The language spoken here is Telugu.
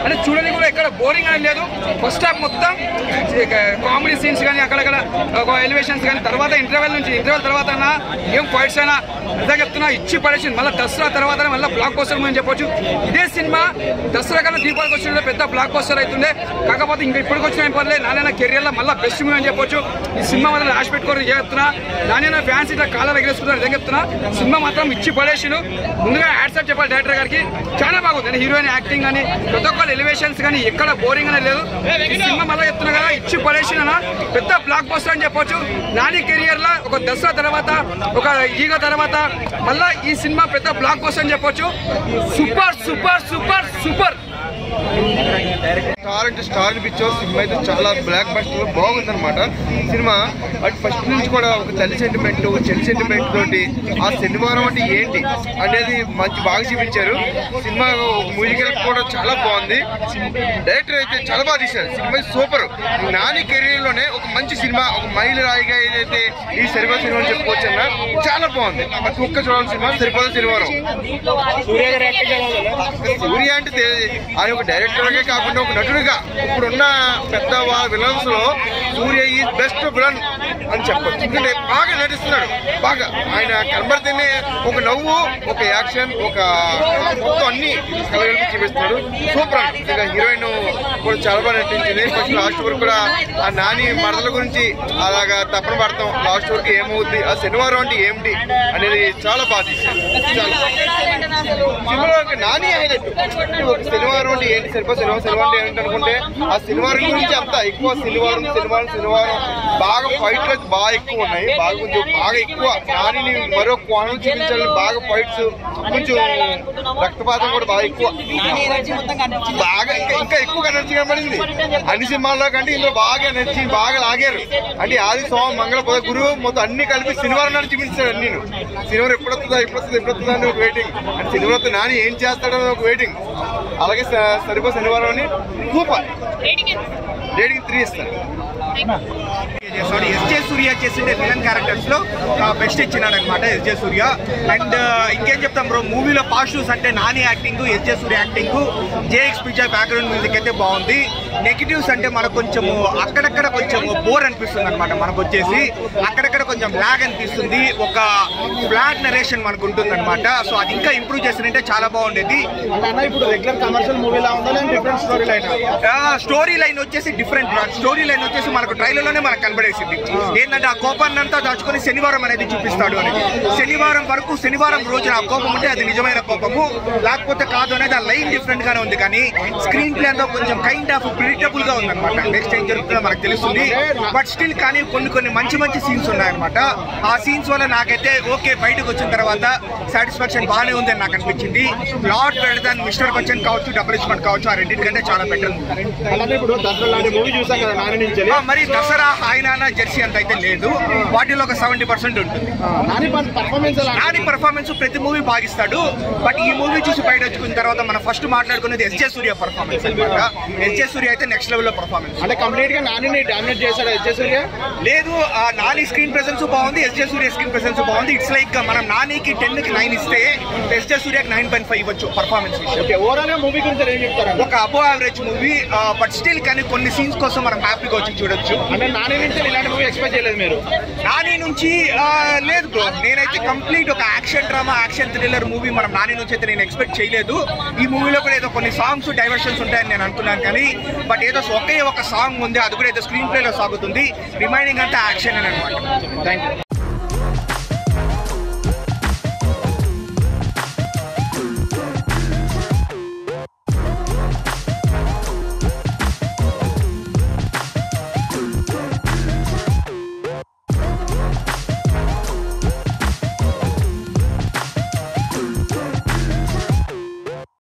అంటే చూడడానికి కూడా ఎక్కడ బోరింగ్ అనేది లేదు ఫస్ట్ హాఫ్ మొత్తం కామెడీ సీన్స్ కానీ అక్కడక్కడ ఎలివేషన్స్ కానీ తర్వాత ఇంటర్వెల్ నుంచి ఇంటర్వెల్ తర్వాత ఏం ఫైట్స్ అయినా నిజంగా చెప్తున్నా ఇచ్చి పడేసింది మళ్ళీ దసరా తర్వాత మళ్ళీ బ్లాక్ పోస్టర్ అని చెప్పొచ్చు ఇదే సినిమా దసరా కన్నా దీపావళికి వచ్చిన పెద్ద బ్లాక్ పోస్టర్ అవుతుండే కాకపోతే ఇంకా ఇప్పటికి వచ్చిన ఏం పర్లేదు నాన్న కెరియర్లో మళ్ళీ బెస్ట్ మూవీ అని చెప్పొచ్చు ఈ సినిమా మాత్రం లాస్ట్ పెట్టుకోవడం చెప్తున్నా నాన్న ఫ్యాన్స్ ఇట్లా కాళ్ళ ఎగరేసుకుంటారు నిజంగా చెప్తున్నా సినిమా మాత్రం ఇచ్చి పడేసిండు ముందుగా యాడ్సప్ చెప్పాలి డైరెక్టర్ గారికి చాలా బాగుంది హీరోయిన్ యాక్టింగ్ కానీ ప్రతి ఒక్కరు ఎలివేషన్స్ కానీ ఎక్కడ బోరింగ్ అనేది లేదు ఈ సినిమా మళ్ళీ చెప్తున్నా కదా ఇచ్చి పడేసిన పెద్ద బ్లాక్ బస్టర్ అని చెప్పొచ్చు నాని కెరియర్ లో ఒక దసరా తర్వాత ఒక ఈగ తర్వాత మళ్ళా ఈ సినిమా పెద్ద బ్లాక్ బస్టర్ అని చెప్పొచ్చు super super super super star అంటే స్టార్ అనిపించావు సినిమా అయితే చాలా బ్లాక్ బస్టర్ బాగుంది అనమాట సినిమా బట్ ఫస్ట్ నుంచి కూడా ఒక తల్లి సెంటిమెంట్ ఒక చెల్లి సెంటిమెంట్ తోటి ఆ శనివారం అంటే ఏంటి అనేది మంచి బాగా చూపించారు సినిమా మ్యూజికల్ కూడా చాలా బాగుంది డైరెక్టర్ అయితే చాలా బాగా తీశారు సినిమా సూపర్ నాని కెరీర్ లోనే ఒక మంచి సినిమా ఒక మైలు రాయిగా ఏదైతే ఈ సరిపా సినిమా అని చెప్పుకోవచ్చు అన్న చాలా బాగుంది ప్రతి ఒక్క చూడాల్సిన సినిమా సరిపోదు శనివారం సూర్య అంటే తే- ఆయన ఒక డైరెక్టర్ గా కాకుండా ఒక నటుడిగా ఇప్పుడున్న పెద్ద విలన్స్ లో సూర్య ఈ బెస్ట్ విలన్ అని చెప్పొచ్చు ఎందుకంటే బాగా నటిస్తున్నాడు బాగా ఆయన కనబడితేనే ఒక నవ్వు ఒక యాక్షన్ ఒక మొత్తం అన్ని కలగలిపి చూపిస్తున్నాడు సూపర్ ఇక హీరోయిన్ కూడా చాలా బాగా నటించింది ఫస్ట్ లాస్ట్ వరకు కూడా ఆ నాని మరదల గురించి అలాగా తప్పన పడతాం లాస్ట్ వరకు ఏమవుద్ది ఆ శనివారం అంటే ఏమిటి అనేది చాలా బాగా తీశారు చాలా సినిమాలో ఒక నాని హైలైట్ ఒక శనివారం అంటే ఏంటి సరిపో శనివారం శనివారం అంటే ఏంటి అనుకుంటే ఆ శనివారం గురించి అంత ఎక్కువ శనివారం శనివారం శనివారం బాగా ఫైట్లు అయితే బాగా ఎక్కువ ఉన్నాయి బాగా కొంచెం బాగా ఎక్కువ నానిని మరో కోణం చూపించాలని బాగా ఫైట్స్ కొంచెం రక్తపాతం కూడా బాగా ఎక్కువ బాగా ఇంకా ఇంకా ఎక్కువ ఎనర్జీ కనబడింది అన్ని సినిమాల్లో కంటే ఇందులో బాగా ఎనర్జీ బాగా లాగారు అంటే ఆది సోమం మంగళ పద గురువు మొత్తం అన్ని కలిపి శనివారం నాడు చూపించాడు అన్ని శనివారం ఎప్పుడు వస్తుందా ఎప్పుడు వస్తుందా ఎప్పుడు వస్తుందా అని ఒక వెయిటింగ్ అంటే శనివారం వస్తే నాని ఏం చేస్తాడని ఒక వెయిటింగ్ అలాగే స- సరిపో శనివారం అని సూపర్ రేటింగ్ త్రీ ఇస్తాను చేస్తాడు ఎస్జే సూర్య చేసిండే విలన్ క్యారెక్టర్స్ లో బెస్ట్ ఇచ్చినాడు అనమాట ఎస్జే సూర్య అండ్ ఇంకేం చెప్తాం బ్రో మూవీలో పాజిటివ్స్ అంటే Nani acting SJ Surya acting Jakes picture background music అయితే బాగుంది నెగిటివ్స్ అంటే మనకు కొంచెము అక్కడక్కడ కొంచెం బోర్ అనిపిస్తుంది అనమాట మనకు వచ్చేసి అక్కడక్కడ కొంచెం బ్లాగ్ అనిపిస్తుంది ఒక ఫ్లాట్ నరేషన్ మనకు ఉంటుంది అనమాట సో అది ఇంకా ఇంప్రూవ్ చేస్తుంటే చాలా బాగుండేది ఇప్పుడు రెగ్యులర్ కమర్షియల్ మూవీలా ఉందా different story line story line వచ్చేసి డిఫరెంట్ స్టోరీ లైన్ వచ్చేసి మనకు ట్రైలర్ లోనే మనకు కనబడేసింది ఏంటంటే ఆ కోపాన్ని అంతా దాచుకొని శనివారం అనేది చూపిస్తాడు అని శనివారం వరకు శనివారం రోజున ఆ కోపం ఉంటే అది నిజమైన కోపము లేకపోతే కాదు అనేది ఆ లైన్ డిఫరెంట్ గానే ఉంది కానీ స్క్రీన్ ప్లే అంతా కొంచెం కైండ్ ఆఫ్ ప్రిడిక్టబుల్ గా ఉంది అనమాట నెక్స్ట్ ఏం జరుగుతుందో మనకు తెలుస్తుంది బట్ స్టిల్ కానీ కొన్ని కొన్ని మంచి మంచి సీన్స్ ఉన్నాయన్నమాట ఆ సీన్స్ వల్ల నాకైతే ఓకే బయటకు వచ్చిన తర్వాత సాటిస్ఫాక్షన్ బాగానే ఉంది అని నాకు అనిపించింది లాట్ వెళ్తాను మిస్టర్ బచ్చన్ కావచ్చు డబుల్ ఇస్మెంట్ కావచ్చు ఆ రెండింటికంటే చాలా బెటర్ అలాగే ఇప్పుడు దసరా లాంటి మూవీ చూసాం కదా నాని నుంచి ఆ, మరి దసరా హాయ్ నాన్న జెర్సీ అంత అయితే లేదు వాటిలో ఒక సెవెంటీ పర్సెంట్ ఉంటుంది నాని పర్ఫార్మెన్స్ నాని పర్ఫార్మెన్స్ ప్రతి మూవీ బాగిస్తాడు బట్ ఈ మూవీ చూసి బయట వచ్చిన తర్వాత మనం ఫస్ట్ మాట్లాడుకునేది ఎస్జే సూర్య పర్ఫార్మెన్స్ అనమాట ఎస్జే సూర్య అయితే నెక్స్ట్ లెవెల్ లో పర్ఫార్మెన్స్ అంటే కంప్లీట్ గా నానిని డామినేట్ చేశాడు ఎస్జే సూర్య లేదు ఆ నాని స్క్రీన్ ప్రెసెన్స్ బాగుంది ఎస్జే సూర్య స్క్రీన్ ప్రెసెన్స్ బాగుంది ఇట్స్ లైక్ మనం నానికి టెన్ కి నైన్ ఇస్తే ఎస్జే సూర్యకి నైన్ పాయింట్ ఫైవ్ ఇవ్వచ్చు పర్ఫార్మెన్స్ విషయం ఓకే ఓవరాల్ గా మూవీ గురించి ఏం చెప్తారు ఒక అబో యావరేజ్ మూవీ బట్ స్టిల్ కానీ కొన్ని సీన్స్ కోసం మనం హ్యాపీగా వచ్చి చూడొచ్చు అంటే నాని నుంచి ఇలాంటి మూవీ ఎక్స్పెక్ట్ చేయలేదు మీరు నాని నుంచి ఆ, లేదు బ్రో నేనైతే కంప్లీట్ ఒక action drama action thriller movie మనం నాని నుంచి అయితే నేను ఎక్స్పెక్ట్ చేయలేదు ఈ మూవీలో కూడా ఏదో కొన్ని సాంగ్స్ డైవర్షన్స్ ఉంటాయని నేను అనుకున్నాను కానీ బట్ ఏదో ఒకే ఒక సాంగ్ ఉంది అది కూడా ఏదో స్క్రీన్ ప్లేలో సాగుతుంది రిమైనింగ్ అంతా యాక్షన్ అని అనమాట థ్యాంక్ యూ